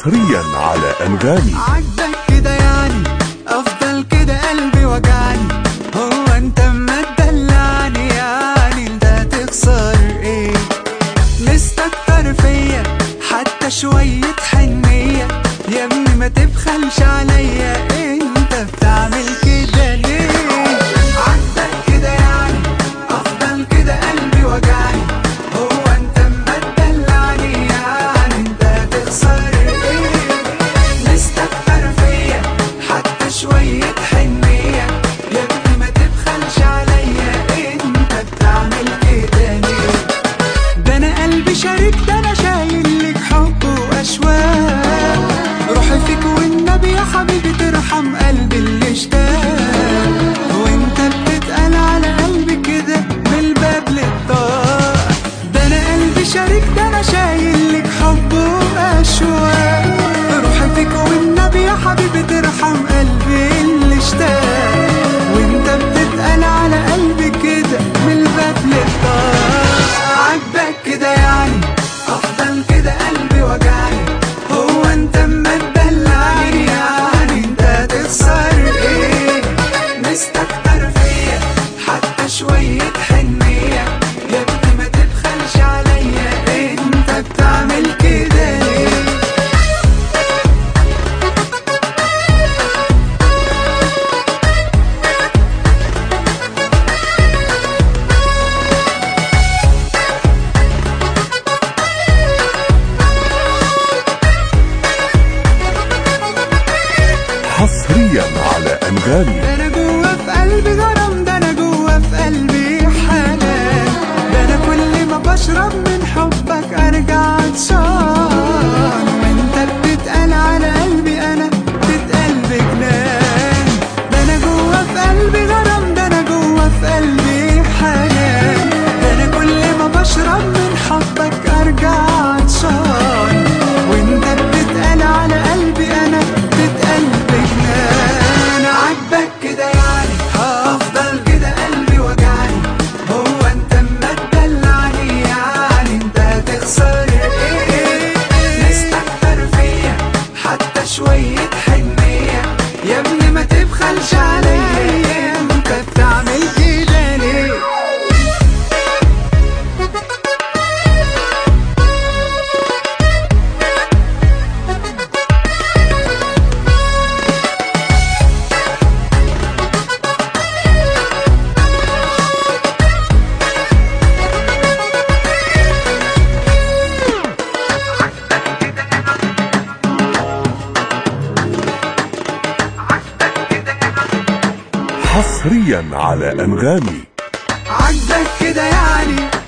حصريا على أنغامي عاجبك كده يعني افضل كده قلبي وجعني هو انت اما تدلعني يعني انت هتخسر ايه مستكتر فيا حتى شوية حنية يا ابني ما تبخلش عليا انت بتعمل كده ليه عاجبك كده يعني افضل كده قلبي وجعني هو انت اما تدلعني يعني انت هتخسر ايه مستكتر فيا حتى شوية حنية يا ابني ما تبخلش عليا انت بتعمل كده ليه ده انا قلبي شارك ده انا شايل لك حب واشواق روحي فيك والنبي يا حبيبي ترحم قلبي اللي اشتاق وانت بتتقل على قلبي كده من الباب للطاق ده انا قلبي شارك ده انا شايل لك حب واشواق روحي فيك والنبي يا حبيبي ترحم قلبي اللي اشتاق وانت بتتقل على قلبي كده من الباب للطاق عاجبك كده يعني افضل كده قلبي وجعني هو انت اما تدلعني يعني انت هتخسر ايه مستكتر فيا حتى شوية حنية يا ابني ما تبخلش عليا انت بتعمل كده ليه حصريا على أنغامي ده انا جوا في قلبي غرام ده انا جوا في قلبي حنان ده انا كل ما بشرب من حبك ارجع عطشان وانت بتتقل على قلبي انا بتتقل بجنان ده انا جوا في قلبي غرام ده انا جوا في قلبي حنان ده انا كل ما بشرب من حبك ارجع عطشان وانت بتتقل على قلبي انا بتتقل بجنان عاجبك كده يعني هفضل كده قلبي وجعني هو انت اما تدلعني يعني انت هتخسر ايه مستكتر فيا حتى شوية حنية يا ابني ما تبخلش عليا انت بتعمل كده ليه حصريا على أنغامي عاجبك كده يعني